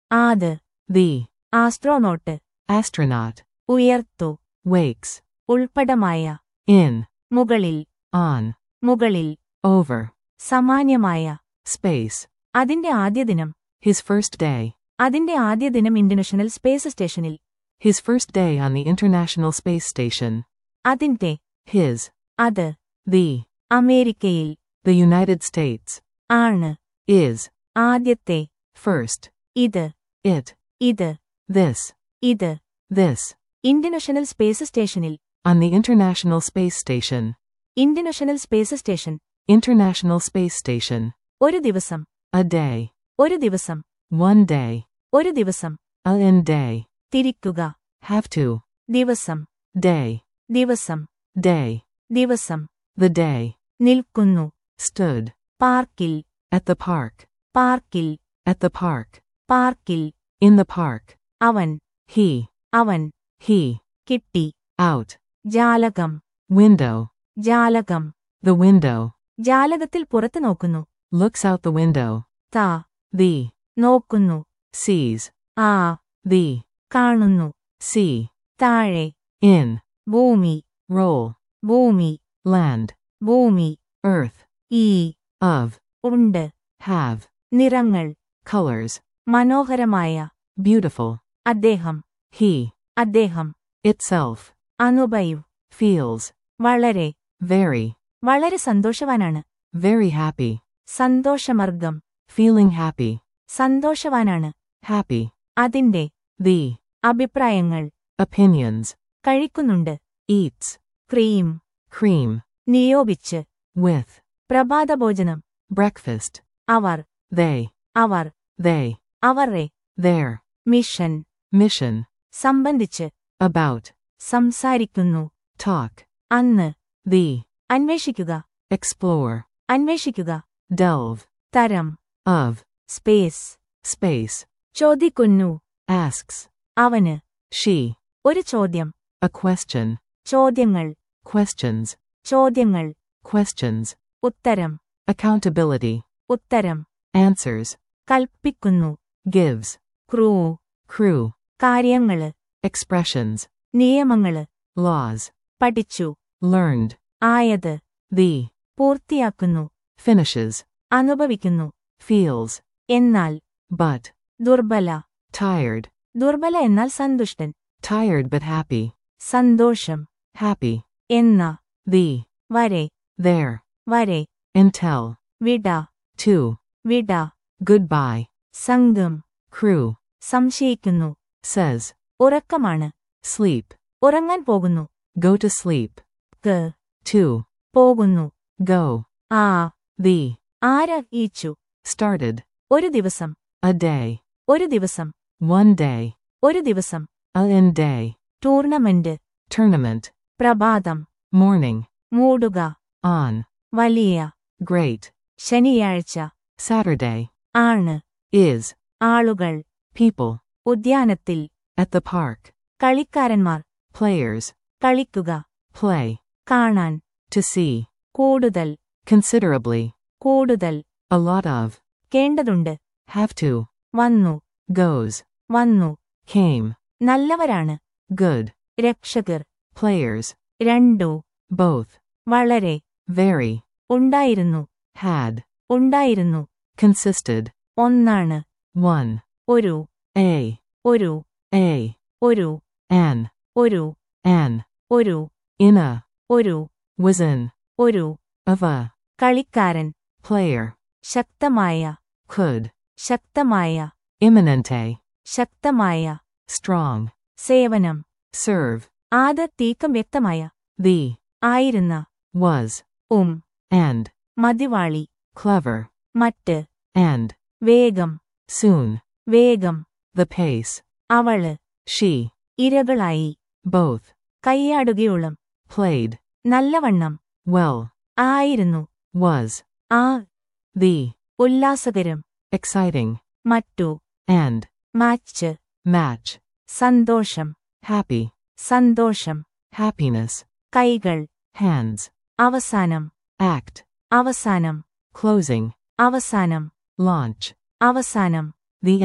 ആത് the, astronaut astronaut, ഉയർത്തു wakes, ഉൾപ്പെടമായ in, മുകളിൽ on, മുകളിൽ over, സമാന്യമായ space, അതിന്റെ ആദ്യ ദിനം his first day, അതിന്റെ ആദ്യ ദിനം ഇന്റർനാഷണൽ സ്പേസ് സ്റ്റേഷനിൽ his first day on the International Space Station, അതിന്റെ his, അത് the, അമേരിക്കയിൽ the United States, ആണ് is, ആദ്യത്തെ first, ഇത് it, ഇത് this, ഇത് this, ഇന്റർനാഷണൽ സ്പേസ് സ്റ്റേഷനിൽ on the International Space Station, international space station International Space Station, ഒരു ദിവസം a day, ഒരു ദിവസം one day, ഒരു ദിവസം a in day, തിരിക്കുക have to, ദിവസം day, ദിവസം day, ദിവസം the day, നിൽക്കുന്നു stood, പാർക്കിൽ at the park, പാർക്കിൽ at the park, പാർക്കിൽ in the park, അവൻ he, അവൻ he, കിട്ടി out, ജാലകം window, ജാലകം the window, ജാലകത്തിൽ പുറത്തു നോക്കുന്നു looks out the window, താ the, നോക്കുന്നു sees, ആ the, കാണുന്നു see, താഴെ in, ഭൂമി roll, ഭൂമി land, ഭൂമി earth, ഈ of, ഉണ്ട് have, നിറങ്ങൾ colors, മനോഹരമായ beautiful, അദ്ദേഹം he, അദ്ദേഹം itself, അനുഭയു feels, വളരെ very, വളരെ സന്തോഷവാനാണ് very happy, സന്തോഷമർഗം feeling happy, സന്തോഷവാനാണ് happy, അതിന്റെ the, അഭിപ്രായങ്ങൾ opinions, കഴിക്കുന്നുണ്ട് eats, ക്രീം cream, നിയോഗിച്ച് with, പ്രഭാതഭോജനം breakfast, അവർ they, അവർ they, അവരെ their, മിഷൻ mission, സംബന്ധിച്ച് about, സംസാരിക്കുന്നു talk, അന്ന് the, അന്വേഷിക്കുക explore, അന്വേഷിക്കുക delve, തരം of, സ്പേസ് space, ചോദിക്കുന്നു asks, അവന് she, ഒരു ചോദ്യം a question, ചോദ്യങ്ങൾ questions, ചോദ്യങ്ങൾ questions, ഉത്തരം accountability, ഉത്തരം answers, കൽപ്പിക്കുന്നു gives, ക്രൂ crew, കാര്യങ്ങള് expressions, നിയമങ്ങള് laws, പഠിച്ചു learned, ആയത് the, പൂർത്തിയാക്കുന്നു finishes, അനുഭവിക്കുന്നു feels, എന്നാൽ but, ദുർബല tired, ദുർബല എന്നാൽ സന്തുഷ്ടൻ tired but happy, സന്തോഷം happy, എന്ന the, വരെ there, വരെ until, വിട to, വിട goodbye, സംഘം crew, സംശയിക്കുന്നു says, ഉറക്കമാണ് sleep, ഉറങ്ങാൻ പോകുന്നു go to sleep, ക്ക് to, പോകുന്നു go, ആ the, ആര് ഈച്ചു started, ഒരു ദിവസം a day, ഒരു ദിവസം one day, ഒരു ദിവസം a in day, tournament tournament, പ്രഭാതം morning, മൂടുക on, വലിയ great, ശനിയാഴ്ച Saturday, ആണ് is, ആളുകൾ people, ഉദ്യാനത്തിൽ at the park, കളിക്കാരന്മാർ players, കളിക്കുക play, കാണാൻ to see, കൂടുതൽ considerably, കൂടുതൽ a lot of, കേണ്ടതുണ്ട് have to, വന്നു goes, വന്നു came, നല്ലവരാണ് good, രക്ഷകർ players, രണ്ടു both, വളരെ very, ഉണ്ടായിരുന്നു had, ഉണ്ടായിരുന്നു consisted, ഒന്നാണ് one, ഒരു a, ഒരു a, ഒരു an, ഒരു an, ഒരു in a, ഒരു was in, ഒരു of a, കളിക്കാരൻ player, ശക്തമായ could, ശക്തമായ imminente, ശക്തമായ strong, സേവനം serve, ആദ തീക്കം വ്യക്തമായ the, ആയിരുന്ന was, ഉം and, മതിവാളി clever, മറ്റ് and, വേഗം soon, വേഗം the pace, അവള് she, ഇരകളായി both, കൈയാടുകയോളം played, നല്ലവണ്ണം well, ആയിരുന്നു was, ആ the, ഉല്ലാസകരം exciting, മറ്റു and, മാച്ച് match, സന്തോഷം happy, സന്തോഷം happiness, കൈകൾ hands, അവസാനം act, അവസാനം closing, അവസാനം launch, അവസാനം the end,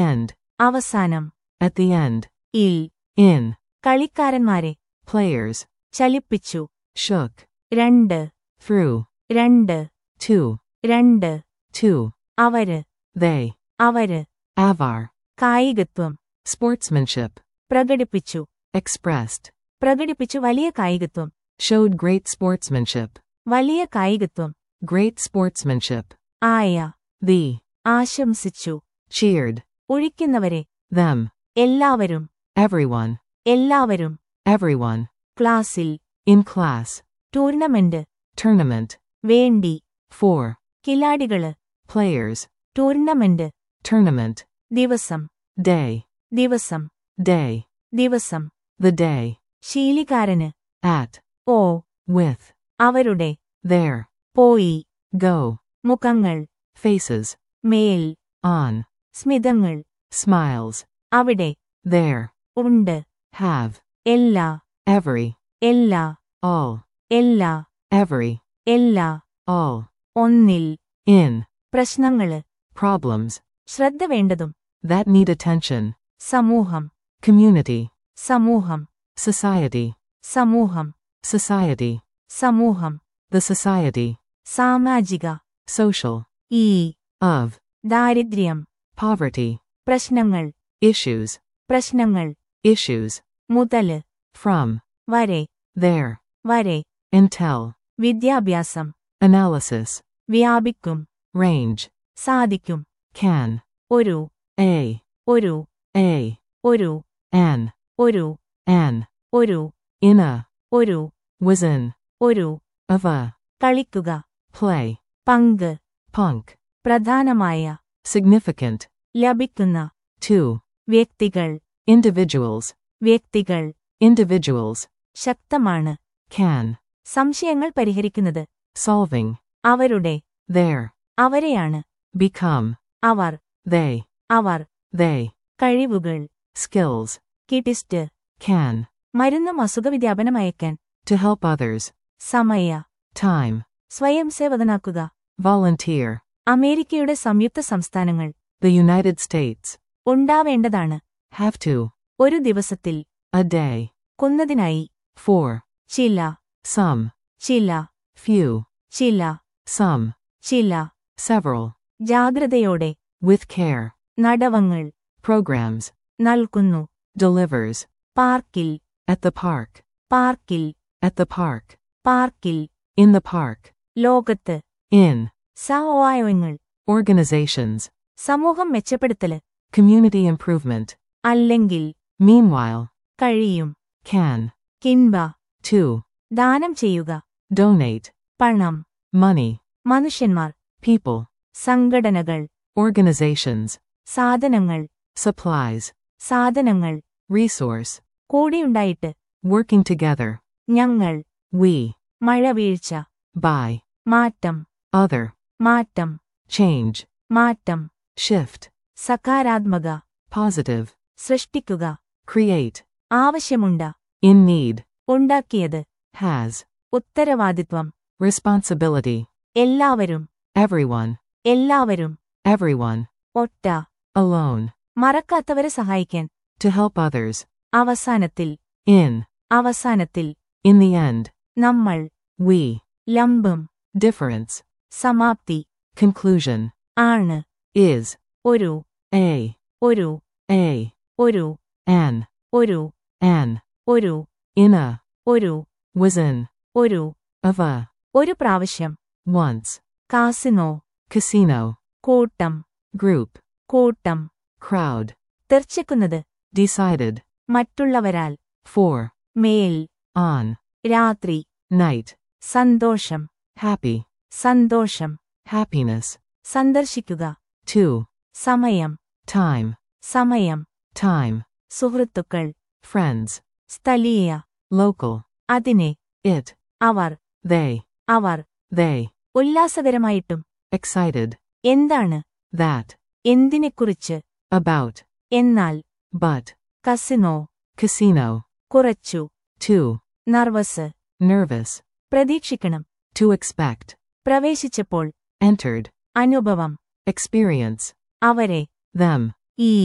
അവസാനം At the end. ഇൽ In. കളിക്കാരന്മാരെ Players. ചലിപ്പിച്ചു Shook. രണ്ട് Through. രണ്ട് To. രണ്ട് To. അവര് They. അവര് Avar. കായികത്വം Sportsmanship. പ്രകടിപ്പിച്ചു Expressed. പ്രകടിപ്പിച്ചു വലിയ കായികത്വം Showed great sportsmanship. വലിയ കായികത്വം Great sportsmanship. ആയ The. ആശംസിച്ചു Cheered. ഒഴിക്കുന്നവരെ Them. എല്ലാവരും Everyone. എല്ലാവരും Everyone. ക്ലാസ്സിൽ In class. Tournament Tournament. വേണ്ടി For. കിലാടികള് Players. Tournament Tournament. ദിവസം Day. ദിവസം Day. ദിവസം The day. ശീലിക്കാരന് At. Oh With. അവരുടെ There. പോയി Go. മുഖങ്ങൾ Faces. മേൽ On. സ്മിതങ്ങൾ Smiles. അവിടെ There. ഉണ്ട് Have. എല്ലാ Every. എല്ലാ All. എല്ലാ Every. എല്ലാ All. ഒന്നിൽ In. പ്രശ്നങ്ങള് Problems. ശ്രദ്ധ വേണ്ടതും That need attention. സമൂഹം Community. സമൂഹം Society. സമൂഹം Society. സമൂഹം The society. സാമാജിക Social. ഈ Of. ദാരിദ്ര്യം Poverty. പ്രശ്നങ്ങൾ Issues. പ്രശ്നങ്ങൾ Issues. മുതല് From. വരെ There. വരെ Until. വിദ്യാഭ്യാസം Analysis. വ്യാപിക്കും Range. സാധിക്കും Can. ഒരു A. ഒരു A. ഒരു An. ഒരു An. ഒരു In a. ഒരു Was in. ഒരു Of a. കളിക്കുക Play. പങ്ക് Punk. പ്രധാനമായ Significant. ലഭിക്കുന്ന To. വ്യക്തികൾ Individuals. വ്യക്തികൾ Individuals. ശക്തമാണ് Can. സംശയങ്ങൾ പരിഹരിക്കുന്നത് Solving. അവരുടെ There. അവരെയാണ് Become. Our They. അവർ They. കഴിവുകൾ Skills. കിട്ടിസ്റ്റ് Can. മരുന്നും അസുഖവിദ്യാപനം അയക്കാൻ To help others. സമയ Time. സ്വയം സേവകനാക്കുക Volunteer. അമേരിക്കയുടെ സംയുക്ത സംസ്ഥാനങ്ങൾ The United States. ഉണ്ടാവേണ്ടതാണ് Have to. ഒരു ദിവസത്തിൽ A day. കൊന്നതിനായി For. ചില Some. ചില Few. ചില Some. ചില Several. ജാഗ്രതയോടെ With care. നടവങ്ങൾ Programs. നൽകുന്നു Delivers. പാർക്കിൽ At the park. പാർക്കിൽ At the park. പാർക്കിൽ In the park. ലോകത്ത് In. സഹായങ്ങൾ Organizations. സമൂഹം മെച്ചപ്പെടുത്തല് Community improvement. അല്ലെങ്കിൽ Meanwhile. കഴിയും Can. കിൻബ To. ദാനം ചെയ്യുക Donate. പണം Money. മനുഷ്യന്മാർ People. സംഘടനകൾ Organizations. സാധനങ്ങൾ Supplies. സാധനങ്ങൾ Resource. കൂടിയുണ്ടായിട്ട് Working together. ഞങ്ങൾ We. മഴവീഴ്ച By. മാറ്റം Other. മാറ്റം Change. മാറ്റം Shift. സകാരാത്മക Positive. സൃഷ്ടിക്കുക Create. ആവശ്യമുണ്ട In need. ഉണ്ടാക്കിയത് Has. ഉത്തരവാദിത്വം Responsibility. എല്ലാവരും Everyone. എല്ലാവരും Everyone. ഒറ്റ Alone. മറക്കാത്തവരെ സഹായിക്കാൻ To help others. അവസാനത്തിൽ In. അവസാനത്തിൽ In the end. നമ്മൾ We. ലംബം Difference. സമാപ്തി Conclusion. ആണ് Is. ഒരു A. ഒരു A. ഒരു An. ഒരു An. ഒരു In a. ഒരു Was in. ഒരു Of a. ഒരു പ്രാവശ്യം Once. Casino Casino. കൂട്ടം Group. കൂട്ടം Crowd. തെർച്ചിക്കുന്നത് Decided. മറ്റുള്ളവരാൽ For. മേൽ On. രാത്രി Night. സന്തോഷം Happy. സന്തോഷം Happiness. സന്ദർശിക്കുക To. സമയം Time. സമയം Time. സുഹൃത്തുക്കൾ Friends. സ്ഥലീയ Local. അതിനെ It. അവർ They. അവർ They. ഉല്ലാസകരമായിട്ടും Excited. എന്താണ് That. എന്തിനെക്കുറിച്ച് About. എന്നാൽ But. Casino Casino. കുറച്ചു To. Nervous Nervous. പ്രതീക്ഷിക്കണം To expect. പ്രവേശിച്ചപ്പോൾ Entered. അനുഭവം Experience. അവരെ Them. ഈ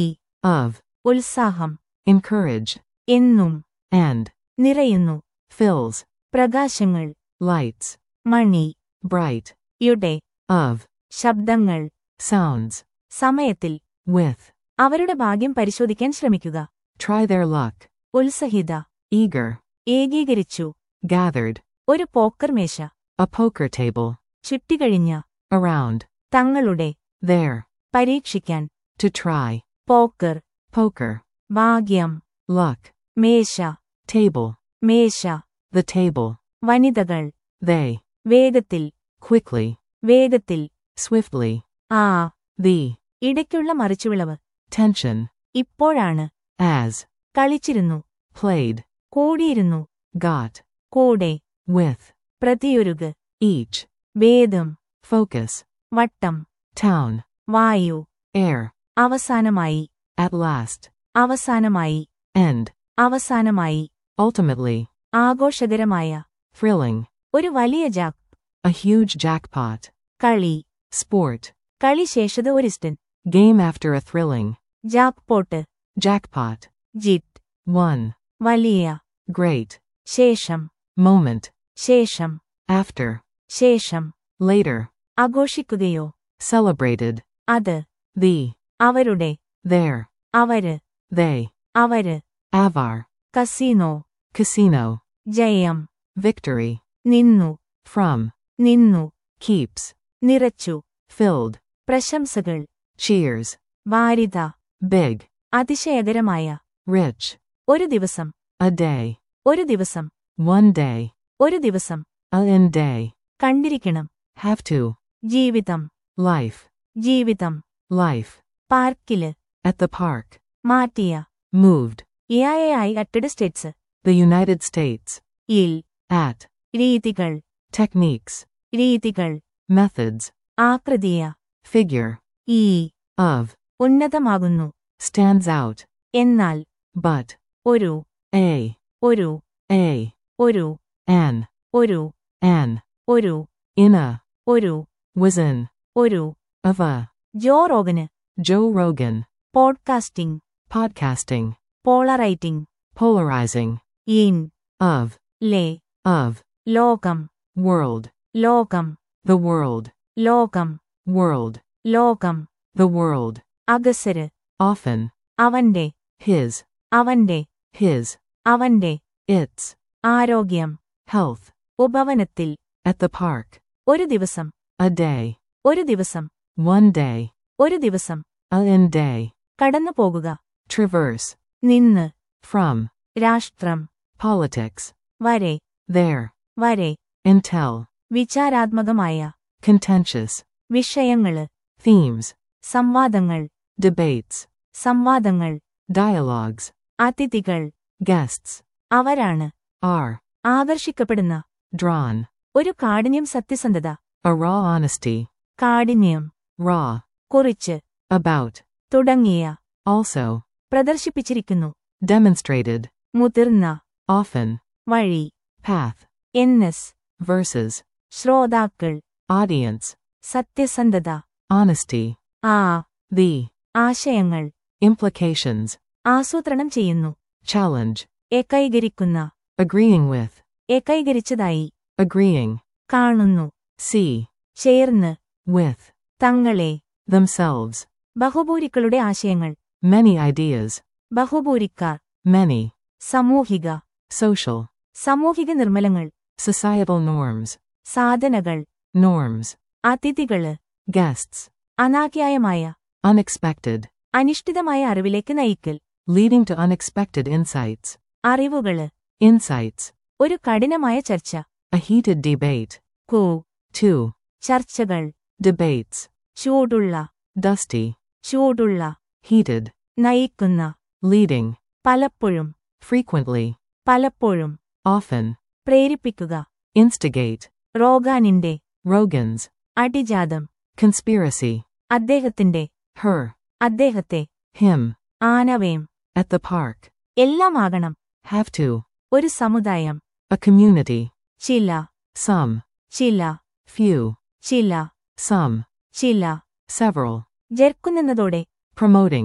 of, ഉത്സാഹം encourage, എന്നും and, നിറയുന്നു fills, പ്രകാശങ്ങൾ lights, മണി bright, യുടെ of, ശബ്ദങ്ങൾ sounds, സമയത്തിൽ with, അവരുടെ ഭാഗ്യം പരിശോധിക്കാൻ ശ്രമിക്കുക try their luck, ഉത്സഹിത eager, ഏകീകരിച്ചു gathered, ഒരു പോക്കർ മേശ a poker table, ചുറ്റിക്കഴിഞ്ഞ around, തങ്ങളുടെ there, പരീക്ഷിക്കാൻ to try, പോക്കർ poker, ഭാഗ്യം luck, മേശ table, മേശ the table, വനിതകൾ they, വേഗത്തിൽ quickly, വേഗത്തിൽ swiftly, ആ the, ഇടയ്ക്കുള്ള മറിച്ചുവിളവ് tension, ഇപ്പോഴാണ് as, കളിച്ചിരുന്നു played, കൂടിയിരുന്നു got, കൂടെ with, പ്രതിയൊരുക് each, വേദം focus, വട്ടം town, വായു air, അവസാനമായി at last, അവസാനമായി end, അവസാനമായി ultimately, ആഘോഷകരമായ thrilling, ഒരു വലിയ ജാക്ക് a huge jackpot, കളി sport, കളി ശേഷത ഒരിസ്റ്റൻ game after a thrilling, jackpot jackpot, ജിറ്റ് one, വലിയ great, ശേഷം moment, ശേഷം after, ശേഷം later, ആഘോഷിക്കുകയോ celebrated, അത് the, അവരുടെ there, അവര് they, അവര് avar, കസീനോ casino, ജയം victory, നിന്നു from, നിന്നു keeps, നിറച്ചു filled, പ്രശംസകൾ cheers, വാരിത big, അതിശയകരമായ rich, ഒരു ദിവസം a day, ഒരു ദിവസം one day, ഒരു ദിവസം a in day, കണ്ടിരിക്കണം have to, ജീവിതം life, ജീവിതം life, പാർക്കില് at the park, മാറ്റിയ moved, ഇയായായി United States the United States, ഇൽ at, രീതികൾ techniques, രീതികൾ methods, ആകൃതിയ figure, ഈ of, ഉന്നതമാകുന്നു stands out, എന്നാൽ but, ഒരു a, ഒരു a, ഒരു an, ഒരു an, ഒരു in a, ഒരു was in, ഒരു of a, Joe Rogan Joe Rogan, പോഡ്കാസ്റ്റിംഗ് podcasting, പോളറൈറ്റിംഗ് polarizing, ഇൻ of, ലേ of, ലോകം world, ലോകം the world, ലോകം world, ലോകം the world, അഗസര് often, അവന്റെ his, അവന്റെ his, അവന്റെ its, ആരോഗ്യം health, ഉപവനത്തിൽ at the park, ഒരു ദിവസം a day, ഒരു ദിവസം one day, ഒരു ദിവസം a in day, കടന്നു പോകുക traverse, നിന്ന് from, രാഷ്ട്രം politics, വരെ there, വരെ until, വിചാരാത്മകമായ contentious, വിഷയങ്ങള് themes, സംവാദങ്ങൾ debates, സംവാദങ്ങൾ dialogues, അതിഥികൾ guests, അവരാണ് are, ആകർഷിക്കപ്പെടുന്ന drawn, ഒരു കാഠിന്യം സത്യസന്ധത a raw honesty, കാഠിന്യം raw, കുറിച്ച് about, തുടങ്ങിയ also, പ്രദർശിപ്പിച്ചിരിക്കുന്നു demonstrated, മുതിർന്ന often, വഴി path, എൻഎസ് versus, ശ്രോതാക്കൾ audience, സത്യസന്ധത honesty, ആ the, ആശയങ്ങൾ implications, ആസൂത്രണം ചെയ്യുന്നു challenge, ഏകൈകരിക്കുന്ന agreeing with, ഏകൈകരിച്ചതായി agreeing, കാണുന്നു see, ചേർന്ന് with, തങ്ങളെ themselves, ബഹുഭൂരിക്കളുടെ ആശയങ്ങൾ many ideas, ബഹുഭൂരിക്കാർ many, സമൂഹിക social, സാമൂഹിക നിർമ്മലങ്ങൾ societal norms, സാധനകൾ norms, അതിഥികള് guests, അനാഖ്യായമായ unexpected, അനിഷ്ഠിതമായ അറിവിലേക്ക് നയിക്കൽ leading to unexpected insights, അറിവുകള് insights, ഒരു കഠിനമായ ചർച്ച a heated debate, കൂ two, ചർച്ചകൾ debates, ചൂടുള്ള dusty, ചൂടുള്ള heated, നയിക്കുന്ന leading, പലപ്പോഴും frequently, പലപ്പോഴും often, പ്രേരിപ്പിക്കുക instigate, റോഗാനിന്റെ Rogan's, അടിജാതം conspiracy, അദ്ദേഹത്തിന്റെ her, അദ്ദേഹത്തെ him, ആനവേം at the park, എല്ലാമാകണം have to, ഒരു സമുദായം a community, ചില some, ചില few, ചില some, ചില several, ജർക്കുന്നതോടെ promoting,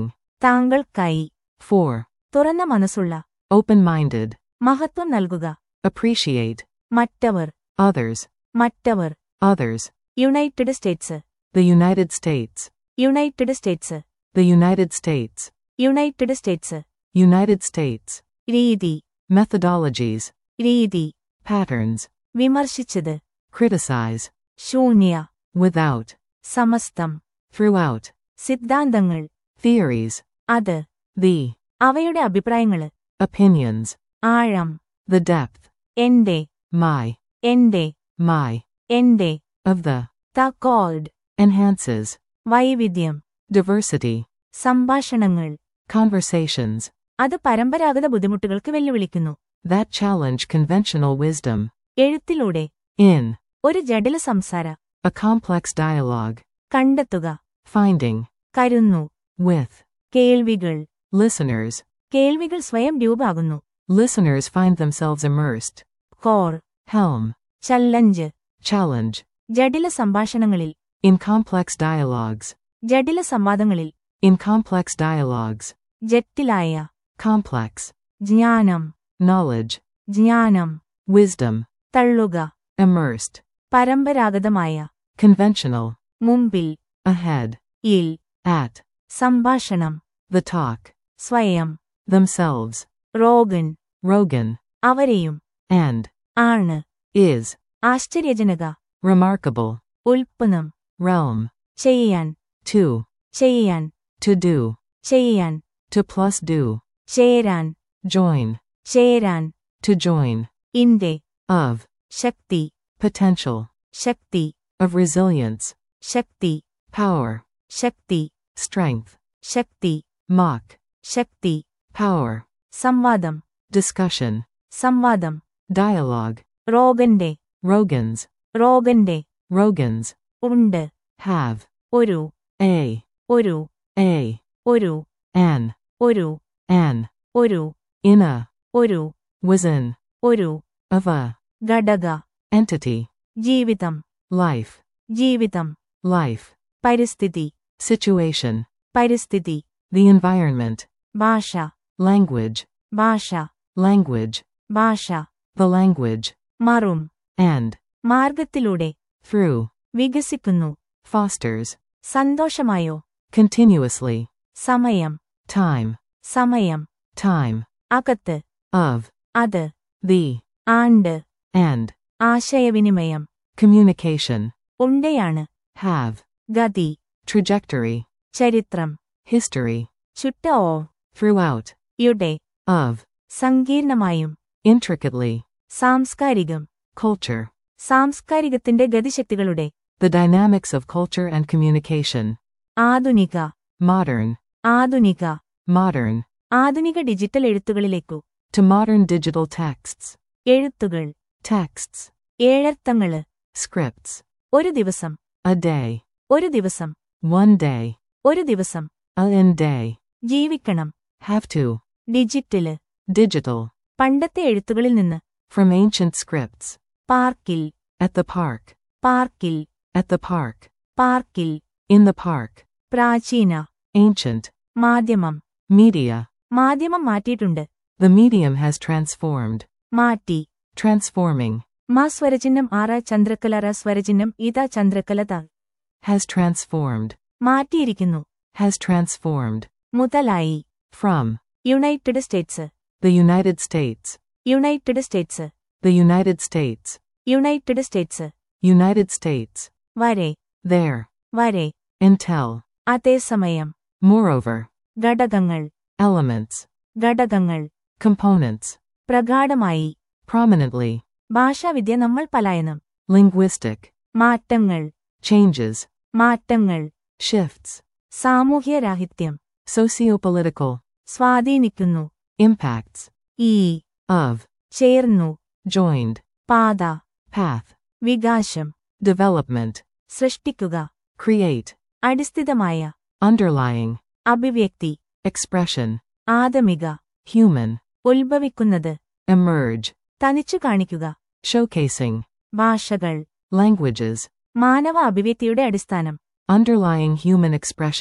താങ്കൾക്കായി For. തുറന്ന മനസ്സുള്ള Open minded. മഹത്വം നൽകുക Appreciate. മറ്റവർ Others. മറ്റവർ Others. United States The United States. United States The United States. United States United States. രീതി Methodologies. രീതി Patterns. വിമർശിച്ചത് Criticize. ശൂന്യ Without. സമസ്തം Throughout. സിദ്ധാന്തങ്ങൾ Theories. അത് The. അവയുടെ അഭിപ്രായങ്ങള് Opinions. ആഴം The depth. എന്റെ My. എന്റെ My. എന്റെ Of the. ത കോൾഡ് Enhances. വൈവിധ്യം Diversity. സംഭാഷണങ്ങൾ Conversations. അത് പരമ്പരാഗത ബുദ്ധിമുട്ടുകൾക്ക് വെല്ലുവിളിക്കുന്നു That challenge conventional wisdom. എഴുത്തിലൂടെ In. ഒരു ജടില സംസാര A complex dialogue. കണ്ടെത്തുക Finding. കരുന്നു With. കേൾവികൾ Listeners. കേൾവികൾ സ്വയം രൂപാകുന്നു Listeners find themselves immersed. കോർ Helm. Challenge Challenge. ജടില സംഭാഷണങ്ങളിൽ In complex dialogues. ജടില സംവാദങ്ങളിൽ In complex dialogues. ജറ്റിലായ Complex. ജ്ഞാനം Knowledge. ജ്ഞാനം Wisdom. തള്ളുക Immersed. പരമ്പരാഗതമായ Conventional. മുമ്പിൽ Ahead. ഇൽ At. സംഭാഷണം The talk. സ്വയം Themselves. Rogan Rogan. അവരെയും And. ആണ് Is. ആശ്ചര്യജനക Remarkable. ഉൽപ്പന്നം Realm. ചെയ്യാൻ To. ചെയ്യാൻ To do. ചെയ്യാൻ To plus do. ചേരാൻ Join. ചേരാൻ To join. ഇന്റെ Of. ശക്തി Potential. ശക്തി Of resilience. ശക്തി Power. ശക്തി Strength. ശക്തി Mock. ശക്തി Power. സംവാദം Discussion. സംവാദം Dialogue. റോഗന്റെ Rogans. റോഗന്റെ Rogans. ഉണ്ട് Have. ഒരു A. ഒരു A. ഒരു An. ഒരു An. ഒരു In a. ഒരു Was in. ഒരു Of a. ഘടക Entity. ജീവിതം Life. ജീവിതം Life. പരിസ്ഥിതി Situation. പരിസ്ഥിതി The environment. ഭാഷ Language. ഭാഷ Language. ഭാഷ The language. മറും And. മാർഗത്തിലൂടെ Through. വികസിക്കുന്നു Fosters. സന്തോഷമായോ Continuously. സമയം Time. സമയം Time. അകത്ത് Of. അത് The. ആണ്ട് And. ആശയവിനിമയം Communication. ഉണ്ടയാണ് Have. ഗതി Trajectory. ചരിത്രം History. ചുറ്റ ഓ Throughout. യുടെ Of. സങ്കീർണമായും Intricately. സാംസ്കാരികം Culture. സാംസ്കാരികത്തിന്റെ ഗതിശക്തികളുടെ The dynamics of culture and communication. ആധുനിക Modern. ആധുനിക Modern. ആധുനിക ഡിജിറ്റൽ എഴുത്തുകളിലേക്കു To modern digital texts. എഴുത്തുകൾ Texts. ഏഴർത്ഥങ്ങള് Scripts. ഒരു ദിവസം A day. ഒരു ദിവസം One day. ഒരു ദിവസം A in day. ജീവിക്കണം Have to. Digital Digital. പണ്ടത്തെ എഴുത്തുകളിൽ നിന്ന് From ancient scripts. പാർക്കിൽ At the park. പാർക്കിൽ At the park. പാർക്കിൽ In the park. പ്രാചീന Ancient. മാധ്യമം Media. മാധ്യമം മാറ്റിയിട്ടുണ്ട് The medium has transformed. മാറ്റി Transforming. മാ സ്വരചിഹ്നം ആറ ചന്ദ്രക്കലറ സ്വരചിഹ്നം ഇതാ ചന്ദ്രക്കലത Has transformed. മാറ്റിയിരിക്കുന്നു Has transformed. മുതലായി From. United States The United States. United States The United States. United States United States. വരെ There. വരെ Until. അതേസമയം Moreover. ഘടകങ്ങൾ Elements. ഘടകങ്ങൾ Components. പ്രഗാഢമായി Prominently. ഭാഷാവിദ്യ നമ്മൾ പലായനം Linguistic. മാറ്റങ്ങൾ Changes. മാറ്റങ്ങൾ Shifts. സാമൂഹ്യരാഹിത്യം Sociopolitical. സ്വാധീനിക്കുന്നു Impacts. ഈ Of. ചേർന്നു Joined. പാത Path. വികാശം Development. സൃഷ്ടിക്കുക Create. അടിസ്ഥിതമായ Underlying. അഭിവ്യക്തി Expression. ആദമിക Human. ഉത്ഭവിക്കുന്നത് Emerge. തനിച്ചു കാണിക്കുക Showcasing. ഭാഷകൾ Languages. മാനവ അഭിവ്യക്തിയുടെ അടിസ്ഥാനം Underlying human expression.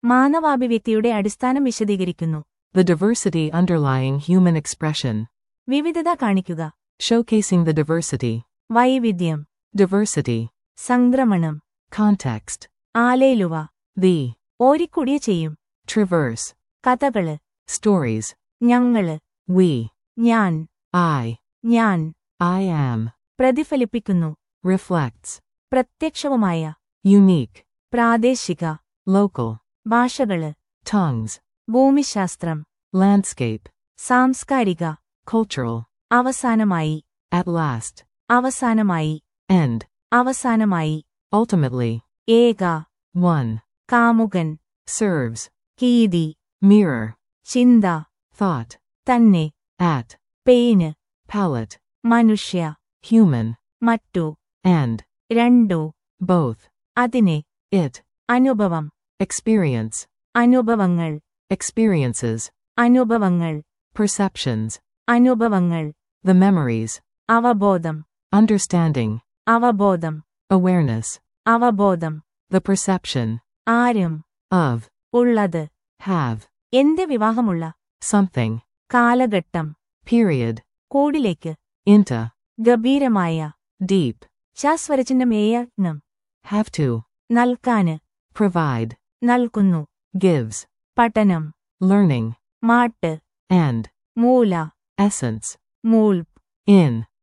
മാനവാഭിവ്യക്തിയുടെ അടിസ്ഥാനം വിശദീകരിക്കുന്നു The diversity underlying human expression. വിവിധത കാണിക്കുക Showcasing the diversity. വൈവിധ്യം Diversity. സംക്രമണം Context. ആലേലുവ The. ഓരിക്കുടിയ ചെയ്യും Traverse. കഥകള് Stories. ഞങ്ങള് We. ഞാൻ I. ഞാൻ I am. പ്രതിഫലിപ്പിക്കുന്നു Reflects. പ്രത്യക്ഷവുമായ Unique. പ്രാദേശിക Local. ഭാഷകള് Tongues. ഭൂമിശാസ്ത്രം Landscape. സാംസ്കാരിക Cultural. അവസാനമായി At last. അവസാനമായി End. അവസാനമായി Ultimately. ഏക One. കാമുകൻ Serves. കീതി Mirror. ചിന്ത Thought. തന്നെ At. പെയിന് Palette. മനുഷ്യ Human. മറ്റു And. രണ്ടു Both. അതിനെ It. അനുഭവം Experience. അനുഭവങ്ങൾ Experiences. അനുഭവങ്ങൾ Perceptions. അനുഭവങ്ങൾ The memories. അവബോധം Understanding. അവബോധം Awareness. അവബോധം The perception. ആരും Of. ഉള്ളത് Have. എന്ത് വിവാഹമുള്ള Something. കാലഘട്ടം Period. കൂടിലേക്ക് Into. ഗംഭീരമായ Deep. ശാസ്വരചിഹ്നം ഏയനം Have to. നൽകാന് Provide. നൽകുന്നു Gives. പഠനം Learning. മാട്ട് And. മൂല Essence. മൂൾപ്പ് In.